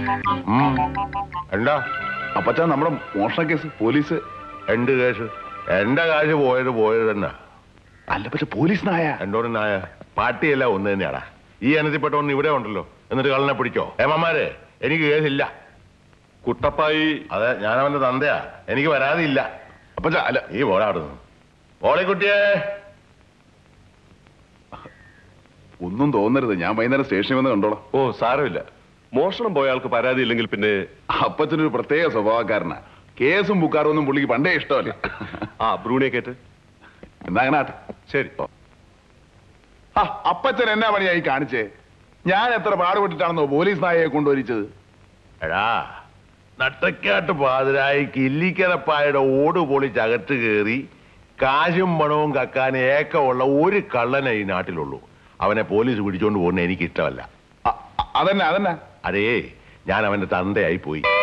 ഉം. എന്താ അപ്പച്ചാ നമ്മുടെ മോഷണ കേസ് പോലീസ് എന്ത് കേസ് എന്റെ കാശ് പോയത് പോയത് തന്നെ അല്ല പക്ഷെ പോലീസ് നായ എന്നോട് നായ പാർട്ടിയല്ല ഒന്ന് തന്നെയാടാ ഈ ഇനത്തിൽപ്പെട്ടവൻ ഇവിടെ ഉണ്ടല്ലോ എന്നിട്ട് കള്ളനെ പിടിച്ചോ ഏമാമാരെ എനിക്ക് കേസില്ല കുട്ടപ്പായി അതെ ഞാൻ അവന്റെ തന്തയാ എനിക്ക് വരാതില്ല അപ്പച്ചാ അല്ല ഈ പോടാടുന്നു പോളിക്കുട്ടിയെ ഒന്നും തോന്നരുത് ഞാൻ വൈകുന്നേരം സ്റ്റേഷനിൽ വന്ന് കണ്ടോളാം ഓ സാരമില്ല മോഷണം പോയ ആൾക്ക് പരാതി ഇല്ലെങ്കിൽ പിന്നെ അപ്പച്ചനൊരു പ്രത്യേക സ്വഭാവക്കാരനാ കേസും ബുക്കാറും ഒന്നും പുള്ളിക്ക് പണ്ടേ ഇഷ്ടമല്ല ആ ബ്രൂണിയെ കേട്ട് എന്നാ അങ്ങനെ ആട്ടെ ശരി ആ അപ്പച്ചൻ എന്നാ പണിയായി കാണിച്ചേ ഞാൻ എത്ര പാടുപെട്ടിട്ടാണെന്നോ പോലീസ് നായയെ കൊണ്ടുവരിച്ചത് എടാ നട്ടക്കാട്ട് പാതിരായി കില്ലിക്കരപ്പായുടെ ഓട് പൊളിച്ചകത്ത് കയറി കാശും പണവും കക്കാൻ ഏക്കമുള്ള ഒരു കള്ളനെ ഈ നാട്ടിലുള്ളൂ അവനെ പോലീസ് പിടിച്ചോണ്ട് പോകുന്ന എനിക്ക് ഇഷ്ടമല്ല അ- അ- അതന്നെ അതന്നെ അതേ ഞാൻ അവന്റെ തന്തയായി പോയി